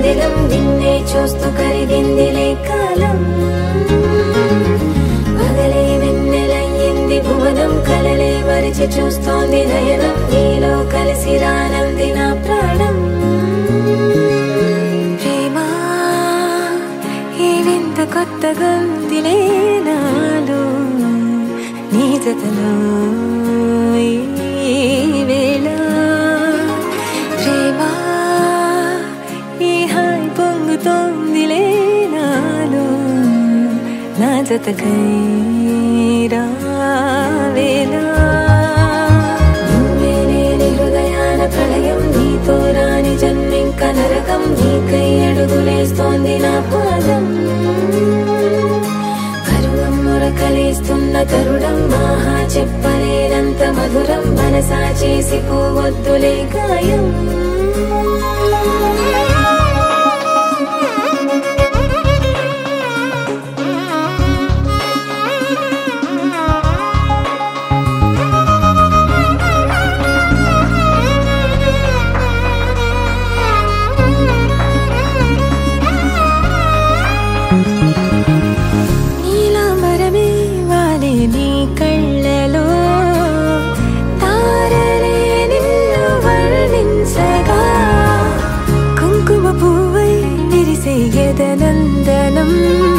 పదిలం నిన్నే చూస్తూ కరిగిందిలే కాలం పగలే వెన్నెలయ్యింది భువనం కలలే మరిచి చూస్తోంది నయనం నీలో కలిసి రానంది నా ప్రాణం ప్రేమ ఈ వింత కొత్తగా ఉందిలే నాలో నీ జతలో ఈ వేళ ప్రేమ ఈ హాయి పొంగుతోందిలే నాలో నా జతకై రావేలా నువ్వే లేని హృదయాల ప్రళయం నీతో రాని జన్మింక నరకం నీకై అడుగులేస్తోంది నా పాదం పరువం మురకలేస్తున్న తరుణం మాహా చెప్పలేనంత మధురం మనసా చేసి పోవద్దులే గాయం నీలాంబరమే వాలే నీ కళ్ళలో తారలే నిన్ను వర్ణించగా కుంకుమ పువ్వై విరిసే ఎదనందనం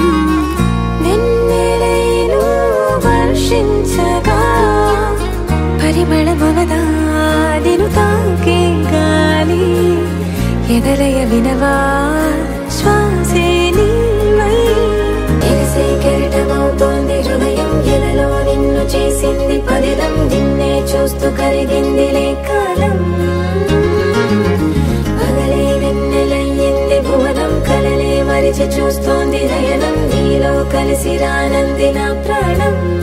వెన్నెలైను వర్షించగా పరిమళమవదా నిను తాకే గాలి ఎదలయ వినవా శ్వాసే నీవై ఎగసే కెరటమవుతోంది హృదయం ఎలలో నిన్ను చేసింది పదిలం నిన్నే చూస్తూ కరిగిందిలే కాలం పగలే వెన్నెలయ్యింది భువనం కలలే మరిచి చూస్తోంది నయనం నీలో కలిసి రానంది నా ప్రాణం